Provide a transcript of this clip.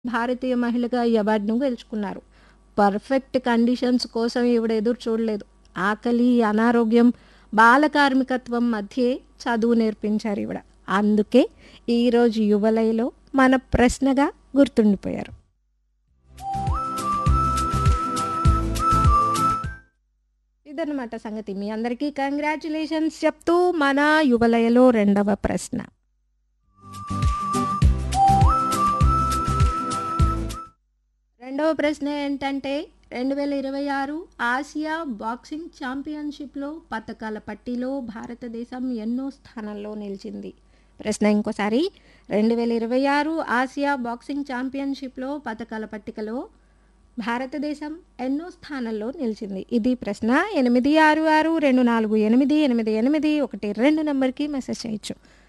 భారతీయ మహిళగా ఈ అవార్డును గెలుచుకున్నారు పర్ఫెక్ట్ కండిషన్స్ కోసం ఈవిడ ఎదురు చూడలేదు ఆకలి అనారోగ్యం బాల కార్మికత్వం మధ్యే చదువు నేర్పించారు ఈవిడ అందుకే ఈరోజు యువలయలో మన ప్రశ్నగా గుర్తుండిపోయారు ఇదన్నమాట సంగతి మీ అందరికీ కంగ్రాచులేషన్స్ చెప్తూ మన యువలయలో రెండవ ప్రశ్న రెండవ ప్రశ్న ఏంటంటే రెండు వేల ఇరవై ఆరు ఆసియా బాక్సింగ్ ఛాంపియన్షిప్లో పథకాల పట్టీలో భారతదేశం ఎన్నో స్థానంలో నిలిచింది ప్రశ్న ఇంకోసారి రెండు వేల ఇరవై ఆరు ఆసియా బాక్సింగ్ ఛాంపియన్షిప్లో పథకాల పట్టికలో భారతదేశం ఎన్నో స్థానాల్లో నిలిచింది ఇది ప్రశ్న ఎనిమిది ఆరు ఆరు రెండు నాలుగు ఎనిమిది ఎనిమిది ఎనిమిది ఒకటి రెండు నెంబర్కి మెసేజ్ చేయొచ్చు